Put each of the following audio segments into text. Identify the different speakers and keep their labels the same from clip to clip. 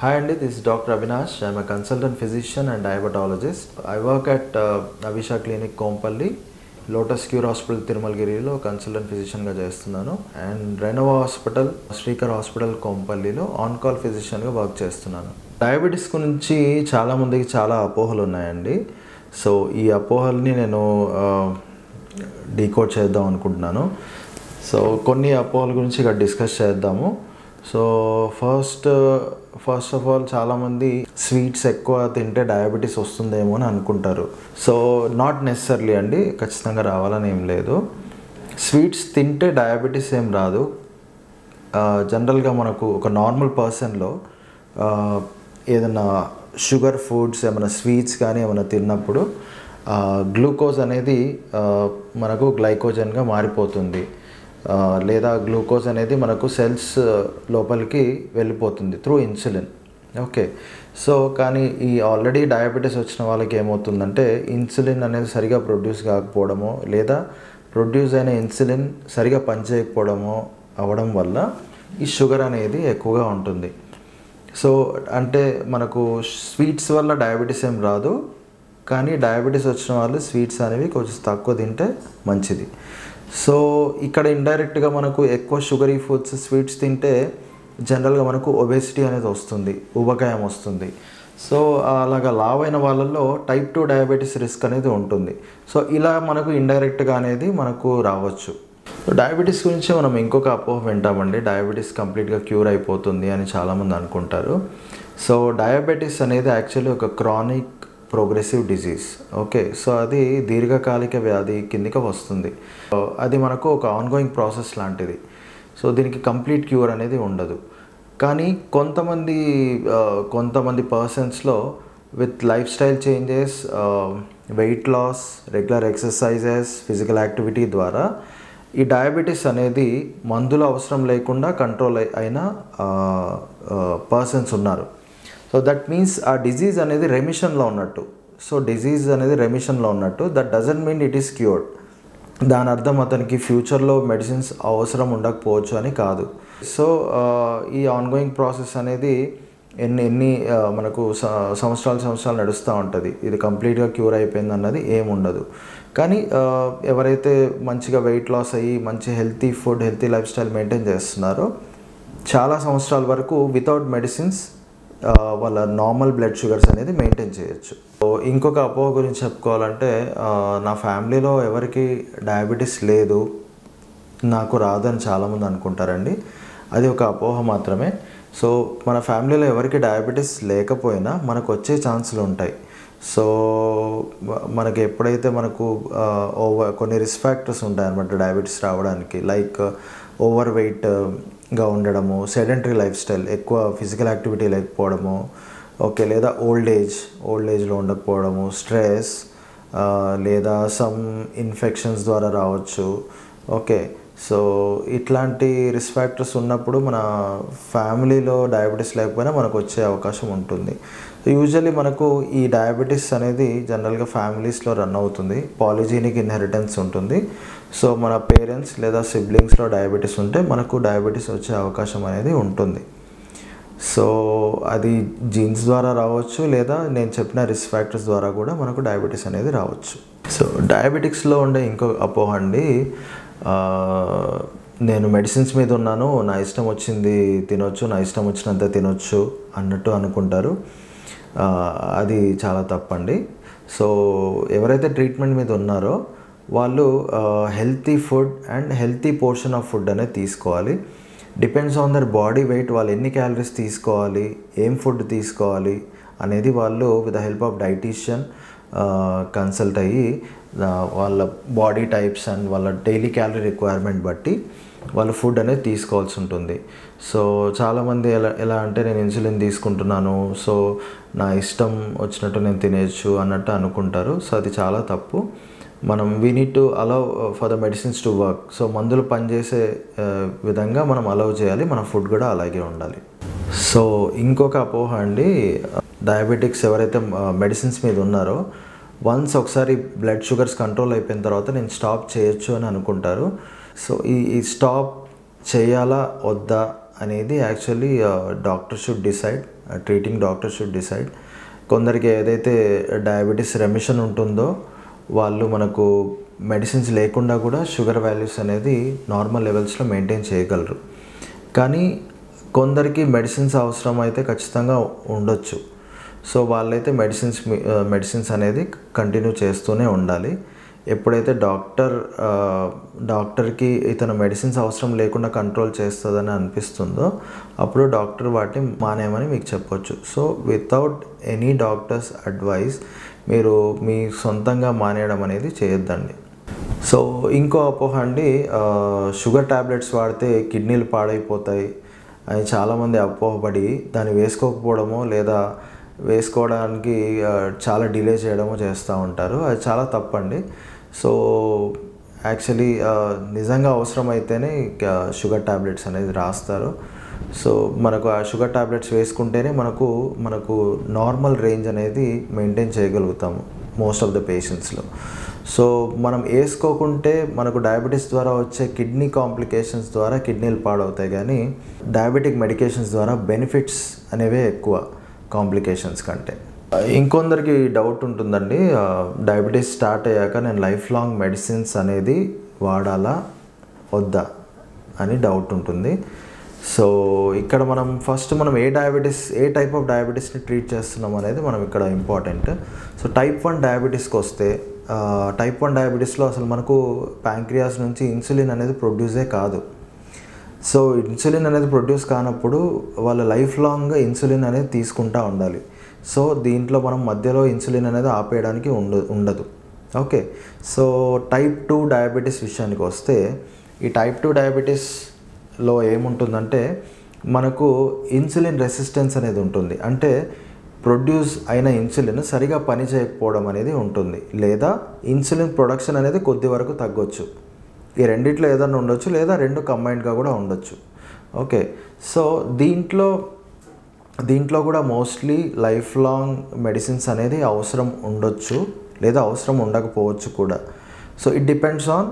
Speaker 1: Hi Andy, this is Dr. Avinash. I'm a consultant physician and diabetologist. I work at uh, Avisha Clinic Kompalli, lotus cure hospital తిరుమలగిరిలో consultant ఫిజిషియన్గా చేస్తున్నాను and Renova hospital Srikar hospital కోంపల్లిలో on call ఫిజిషియన్గా work చేస్తున్నాను diabetes గురించి చాలామందికి చాలా అపోహలు ఉన్నాయండి సో ఈ అపోహల్ని నేను డీకోడ్ చేద్దాం అనుకుంటున్నాను సో కొన్ని అపోహల గురించి ఇక్కడ డిస్కస్ చేద్దాము so first first of all చాలామంది స్వీట్స్ ఎక్కువ తింటే డయాబెటీస్ వస్తుందేమో అని అనుకుంటారు సో నాట్ నెసర్లీ అండి ఖచ్చితంగా రావాలని ఏం లేదు స్వీట్స్ తింటే డయాబెటీస్ ఏం రాదు జనరల్గా మనకు ఒక నార్మల్ పర్సన్లో ఏదైనా షుగర్ ఫుడ్స్ ఏమైనా స్వీట్స్ కానీ ఏమైనా తిన్నప్పుడు గ్లూకోజ్ అనేది మనకు గ్లైకోజన్గా మారిపోతుంది లేదా గ్లూకోజ్ అనేది మనకు సెల్స్ లోపలికి వెళ్ళిపోతుంది త్రూ ఇన్సులిన్ ఓకే సో కానీ ఈ ఆల్రెడీ డయాబెటీస్ వచ్చిన వాళ్ళకి ఏమవుతుందంటే ఇన్సులిన్ అనేది సరిగా ప్రొడ్యూస్ కాకపోవడమో లేదా ప్రొడ్యూస్ అయిన ఇన్సులిన్ సరిగా పనిచేయకపోవడమో అవ్వడం వల్ల ఈ షుగర్ అనేది ఎక్కువగా ఉంటుంది సో అంటే మనకు స్వీట్స్ వల్ల డయాబెటీస్ ఏం రాదు కానీ డయాబెటీస్ వచ్చిన వాళ్ళు స్వీట్స్ అనేవి కొంచెం తక్కువ తింటే మంచిది సో ఇక్కడ ఇండైరెక్ట్గా మనకు ఎక్కువ షుగరీ ఫుడ్స్ స్వీట్స్ తింటే జనరల్గా మనకు ఒబేసిటీ అనేది వస్తుంది ఉబకాయం వస్తుంది సో అలాగా లావైన వాళ్ళల్లో టైప్ టూ డయాబెటీస్ రిస్క్ అనేది ఉంటుంది సో ఇలా మనకు ఇండైరెక్ట్గా అనేది మనకు రావచ్చు డయాబెటీస్ గురించి మనం ఇంకొక అపోహ వింటామండి డయాబెటీస్ కంప్లీట్గా క్యూర్ అయిపోతుంది అని చాలామంది అనుకుంటారు సో డయాబెటీస్ అనేది యాక్చువల్లీ ఒక chronic progressive disease okay so అది దీర్ఘకాలిక వ్యాధి కిందికి వస్తుంది అది మనకు ఒక ఆన్గోయింగ్ ప్రాసెస్ లాంటిది సో దీనికి కంప్లీట్ క్యూర్ అనేది ఉండదు కానీ కొంతమంది కొంతమంది పర్సన్స్లో with lifestyle changes weight loss regular exercises physical activity ద్వారా ఈ డయాబెటీస్ అనేది మందులు అవసరం లేకుండా కంట్రోల్ అయిన పర్సన్స్ ఉన్నారు సో దట్ మీన్స్ ఆ డిజీజ్ అనేది రెమిషన్లో ఉన్నట్టు సో డిజీజ్ అనేది రెమిషన్లో ఉన్నట్టు that doesn't mean it is cured దాని అర్థం అతనికి ఫ్యూచర్లో మెడిసిన్స్ అవసరం ఉండకపోవచ్చు అని కాదు సో ఈ ఆన్గోయింగ్ ప్రాసెస్ అనేది ఎన్ని ఎన్ని మనకు సంవత్సరాలు సంవత్సరాలు నడుస్తూ ఉంటుంది ఇది కంప్లీట్గా క్యూర్ అయిపోయింది అన్నది ఏముండదు కానీ ఎవరైతే మంచిగా వెయిట్ లాస్ అయ్యి మంచి healthy food healthy lifestyle maintain చేస్తున్నారో చాలా సంవత్సరాల వరకు వితౌట్ మెడిసిన్స్ వాళ్ళ నార్మల్ బ్లడ్ షుగర్స్ అనేది మెయింటైన్ చేయొచ్చు ఇంకొక అపోహ గురించి చెప్పుకోవాలంటే నా ఫ్యామిలీలో ఎవరికి డయాబెటీస్ లేదు నాకు రాదని చాలామంది అనుకుంటారండి అది ఒక అపోహ మాత్రమే సో మన ఫ్యామిలీలో ఎవరికి డయాబెటీస్ లేకపోయినా మనకు వచ్చే ఛాన్సులు ఉంటాయి సో మనకి ఎప్పుడైతే మనకు ఓవర్ కొన్ని రిస్క్ ఫ్యాక్టర్స్ ఉంటాయి అనమాట డయాబెటీస్ రావడానికి లైక్ ఓవర్ వెయిట్గా ఉండడము సెడెంటరీ లైఫ్ స్టైల్ ఎక్కువ ఫిజికల్ యాక్టివిటీ లేకపోవడము ఓకే లేదా ఓల్డ్ ఏజ్ ఓల్డ్ ఏజ్లో ఉండకపోవడము స్ట్రెస్ లేదా సమ్ ఇన్ఫెక్షన్స్ ద్వారా రావచ్చు ఓకే సో ఇట్లాంటి రిస్క్ ఫ్యాక్టర్స్ ఉన్నప్పుడు మన ఫ్యామిలీలో డయాబెటీస్ లేకపోయినా మనకు వచ్చే అవకాశం ఉంటుంది యూజువల్లీ మనకు ఈ డయాబెటీస్ అనేది జనరల్గా ఫ్యామిలీస్లో రన్ అవుతుంది పాలిజీనిక్ ఇన్హెరిటెన్స్ ఉంటుంది సో మన పేరెంట్స్ లేదా సిబ్లింగ్స్లో డయాబెటీస్ ఉంటే మనకు డయాబెటీస్ వచ్చే అవకాశం అనేది ఉంటుంది సో అది జీన్స్ ద్వారా రావచ్చు లేదా నేను చెప్పిన రిస్క్ ఫ్యాక్టర్స్ ద్వారా కూడా మనకు డయాబెటీస్ అనేది రావచ్చు సో డయాబెటిక్స్లో ఉండే ఇంకో అపోహ అండి నేను మెడిసిన్స్ మీద ఉన్నాను నా ఇష్టం వచ్చింది తినొచ్చు నా ఇష్టం వచ్చినంత తినొచ్చు అన్నట్టు అనుకుంటారు అది చాలా తప్పండి సో ఎవరైతే ట్రీట్మెంట్ మీద ఉన్నారో వాళ్ళు healthy food and healthy portion of food అనేది తీసుకోవాలి depends on their body weight వాళ్ళు ఎన్ని క్యాలరీస్ తీసుకోవాలి ఏం ఫుడ్ తీసుకోవాలి అనేది వాళ్ళు with the help of dietician consult అయ్యి వాళ్ళ బాడీ టైప్స్ అండ్ వాళ్ళ డైలీ క్యాలరీ రిక్వైర్మెంట్ బట్టి వాళ్ళు ఫుడ్ అనేది తీసుకోవాల్సి ఉంటుంది సో చాలామంది ఎలా ఎలా అంటే నేను ఇన్సులిన్ తీసుకుంటున్నాను సో నా ఇష్టం వచ్చినట్టు నేను తినేయచ్చు అన్నట్టు అనుకుంటారు సో అది చాలా తప్పు మనం we need to allow for the medicines to work so మందులు పనిచేసే విధంగా మనం అలౌ చేయాలి మన ఫుడ్ కూడా అలాగే ఉండాలి సో ఇంకొక అపోహ అండి డయాబెటిక్స్ ఎవరైతే మెడిసిన్స్ మీద ఉన్నారో వన్స్ ఒకసారి బ్లడ్ షుగర్స్ కంట్రోల్ అయిపోయిన తర్వాత నేను స్టాప్ చేయొచ్చు అని అనుకుంటారు సో ఈ ఈ స్టాప్ చేయాలా వద్దా అనేది actually doctor should decide treating doctor should decide కొందరికి ఏదైతే డయాబెటీస్ రెమిషన్ ఉంటుందో వాళ్ళు మనకు మెడిసిన్స్ లేకుండా కూడా షుగర్ వాల్యూస్ అనేది నార్మల్ లెవెల్స్లో మెయింటైన్ చేయగలరు కానీ కొందరికి మెడిసిన్స్ అవసరం అయితే ఖచ్చితంగా ఉండొచ్చు సో వాళ్ళైతే మెడిసిన్స్ మెడిసిన్స్ అనేది కంటిన్యూ చేస్తూనే ఉండాలి ఎప్పుడైతే డాక్టర్ ఆ, డాక్టర్కి ఇతను మెడిసిన్స్ అవసరం లేకుండా కంట్రోల్ చేస్తుందని అనిపిస్తుందో అప్పుడు డాక్టర్ వాటిని మానేయమని మీకు చెప్పొచ్చు so without any doctors advice మీరు మీ సొంతంగా మానేయడం అనేది చేయొద్దండి సో ఇంకో అపోహ అండి ఆ, షుగర్ ట్యాబ్లెట్స్ వాడితే కిడ్నీలు పాడైపోతాయి అని చాలామంది అపోహపడి దాన్ని వేసుకోకపోవడమో లేదా వేసుకోవడానికి ఆ, చాలా డిలే చేయడమో చేస్తూ ఉంటారు అది చాలా తప్పండి సో యాక్చువల్లీ నిజంగా అవసరమైతేనే ఇక షుగర్ ట్యాబ్లెట్స్ అనేది రాస్తారు సో మనకు ఆ షుగర్ ట్యాబ్లెట్స్ వేసుకుంటేనే మనకు మనకు నార్మల్ రేంజ్ అనేది మెయింటైన్ చేయగలుగుతాము మోస్ట్ ఆఫ్ ద పేషెంట్స్లో సో మనం వేసుకోకుంటే మనకు డయాబెటీస్ ద్వారా వచ్చే కిడ్నీ కాంప్లికేషన్స్ ద్వారా కిడ్నీలు పాడవుతాయి కానీ డయాబెటిక్ మెడికేషన్స్ ద్వారా బెనిఫిట్స్ అనేవే ఎక్కువ కాంప్లికేషన్స్ కంటే ఇంకొందరికి డౌట్ ఉంటుందండి డయాబెటీస్ స్టార్ట్ అయ్యాక నేను లైఫ్ లాంగ్ మెడిసిన్స్ అనేది వాడాలా వద్దా అని డౌట్ ఉంటుంది సో ఇక్కడ మనం ఫస్ట్ మనం ఏ డయాబెటీస్ ఏ టైప్ ఆఫ్ డయాబెటీస్ని ట్రీట్ చేస్తున్నాం అనేది మనం ఇక్కడ ఇంపార్టెంట్ సో టైప్ వన్ డయాబెటీస్కి వస్తే టైప్ వన్ డయాబెటీస్లో అసలు మనకు ప్యాంక్రియాస్ నుంచి ఇన్సులిన్ అనేది ప్రొడ్యూసే కాదు సో ఇన్సులిన్ అనేది ప్రొడ్యూస్ కానప్పుడు వాళ్ళ లైఫ్ లాంగ్ ఇన్సులిన్ అనేది తీసుకుంటా ఉండాలి సో దీంట్లో మనం మధ్యలో ఇన్సులిన్ అనేది ఆపేయడానికి ఉండ ఉండదు okay so type two diabetes విషయానికి వస్తే ఈ టైప్ టూ డయాబెటీస్లో ఏముంటుందంటే మనకు ఇన్సులిన్ రెసిస్టెన్స్ అనేది ఉంటుంది అంటే ప్రొడ్యూస్ అయిన ఇన్సులిన్ సరిగా పని చేయకపోవడం అనేది ఉంటుంది లేదా ఇన్సులిన్ ప్రొడక్షన్ అనేది కొద్ది వరకు తగ్గొచ్చు ఈ రెండిట్లో ఏదైనా ఉండొచ్చు లేదా రెండు కంబైన్డ్గా కూడా ఉండొచ్చు ఓకే సో దీంట్లో దీంట్లో కూడా మోస్ట్లీ లైఫ్ లాంగ్ మెడిసిన్స్ అనేది అవసరం ఉండొచ్చు లేదా అవసరం ఉండకపోవచ్చు కూడా so it depends on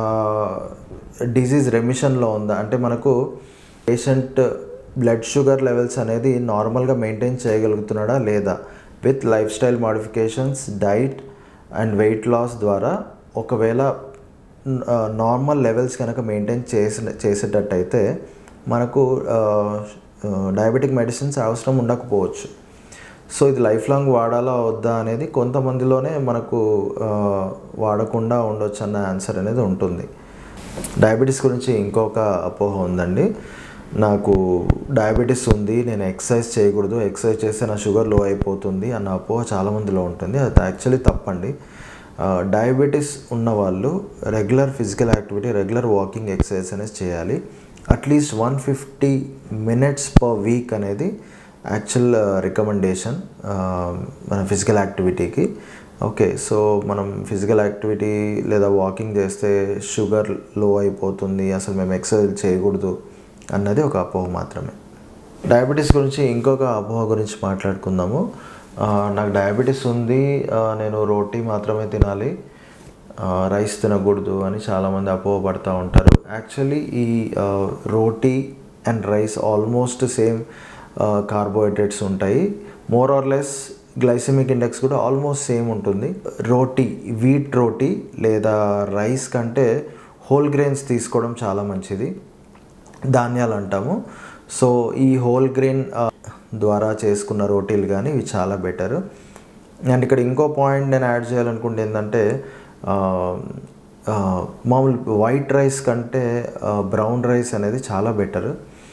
Speaker 1: disease రెమిషన్లో ఉందా అంటే మనకు పేషెంట్ బ్లడ్ షుగర్ లెవెల్స్ అనేది నార్మల్గా మెయింటైన్ చేయగలుగుతున్నాడా లేదా with lifestyle modifications diet and weight loss ద్వారా ఒకవేళ నార్మల్ లెవెల్స్ కనుక మెయింటైన్ చేసిన చేసేటట్టయితే మనకు డయాబెటిక్ మెడిసిన్స్ అవసరం ఉండకపోవచ్చు సో ఇది లైఫ్ లాంగ్ వాడాలా వద్దా అనేది కొంతమందిలోనే మనకు ఆ, వాడకుండా ఉండొచ్చు అన్న ఆన్సర్ అనేది ఉంటుంది డయాబెటీస్ గురించి ఇంకొక అపోహ ఉందండి నాకు డయాబెటీస్ ఉంది నేను ఎక్సర్సైజ్ చేయకూడదు ఎక్సర్సైజ్ చేస్తే నా షుగర్ లో అయిపోతుంది అన్న అపోహ చాలామందిలో ఉంటుంది అది యాక్చువల్లీ తప్పండి డయాబెటీస్ ఉన్న వాళ్ళు regular physical activity regular walking exercise అనేది చేయాలి at least one fifty minutes per week అనేది యాక్చువల్ రికమెండేషన్ మన ఫిజికల్ యాక్టివిటీకి ఓకే సో మనం ఫిజికల్ యాక్టివిటీ లేదా వాకింగ్ చేస్తే షుగర్ లో అయిపోతుంది అసలు మేము ఎక్సర్సైజ్ చేయకూడదు అన్నది ఒక అపోహ మాత్రమే డయాబెటీస్ గురించి ఇంకొక అపోహ గురించి మాట్లాడుకుందాము ఆ, నాకు డయాబెటీస్ ఉంది ఆ, నేను రోటీ మాత్రమే తినాలి ఆ, రైస్ తినకూడదు అని చాలామంది అపోహపడుతూ ఉంటారు యాక్చువల్లీ ఈ ఆ, roti and rice almost same carbohydrates ఉంటాయి more or less glycemic index కూడా ఆల్మోస్ట్ సేమ్ ఉంటుంది రోటీ వీట్ రోటీ లేదా రైస్ కంటే హోల్ గ్రెయిన్స్ తీసుకోవడం చాలా మంచిది ధాన్యాలు అంటాము సో ఈ హోల్ గ్రెయిన్ ద్వారా చేసుకున్న రోటీలు కానీ ఇవి చాలా బెటర్ అండ్ ఇక్కడ ఇంకో పాయింట్ నేను యాడ్ చేయాలనుకుంటే ఏంటంటే ఆ, ఆ, మామూలు వైట్ రైస్ కంటే బ్రౌన్ రైస్ అనేది చాలా బెటర్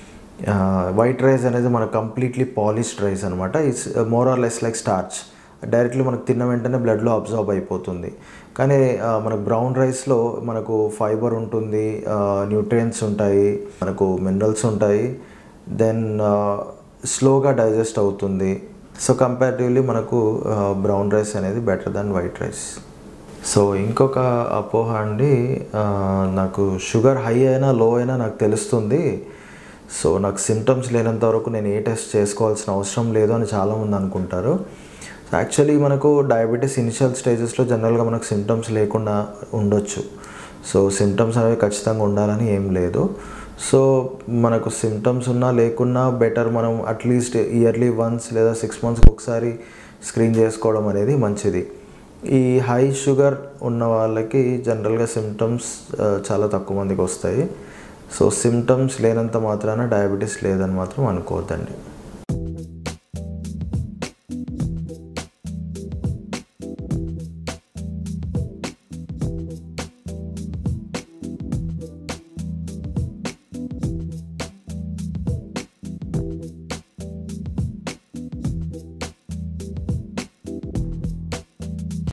Speaker 1: వైట్ రైస్ అనేది మన కంప్లీట్లీ పాలిష్డ్ రైస్ అనమాట it's more or less like starch directly మనకు తిన్న వెంటనే బ్లడ్లో అబ్జార్బ్ అయిపోతుంది కానీ ఆ, మనకు బ్రౌన్ రైస్లో మనకు ఫైబర్ ఉంటుంది న్యూట్రియంట్స్ ఉంటాయి మనకు మినరల్స్ ఉంటాయి దెన్ స్లోగా డైజెస్ట్ అవుతుంది సో కంపారిటివ్లీ మనకు బ్రౌన్ రైస్ అనేది better than white rice so ఇంకొక అపోహ అండి ఆ, నాకు షుగర్ హై అయినా లో అయినా నాకు తెలుస్తుంది సో నాకు సిమ్టమ్స్ లేనంత వరకు నేను ఏ టెస్ట్ చేసుకోవాల్సిన అవసరం లేదు అని చాలామంది అనుకుంటారు యాక్చువల్లీ మనకు డయాబెటీస్ ఇనిషియల్ స్టేజెస్లో జనరల్గా మనకు సిమ్టమ్స్ లేకుండా ఉండొచ్చు సో సిమ్టమ్స్ అనేవి ఖచ్చితంగా ఉండాలని ఏం లేదు సో మనకు సిమ్టమ్స్ ఉన్నా లేకున్నా బెటర్ మనం అట్లీస్ట్ ఇయర్లీ వన్స్ లేదా సిక్స్ మంత్స్కి ఒకసారి స్క్రీన్ చేసుకోవడం అనేది మంచిది ఈ హై షుగర్ ఉన్న వాళ్ళకి జనరల్గా సిమ్టమ్స్ చాలా తక్కువ మందికి వస్తాయి సో సిమ్టమ్స్ లేనంత మాత్రాన డయాబెటీస్ లేదని మాత్రం అనుకోవద్దండి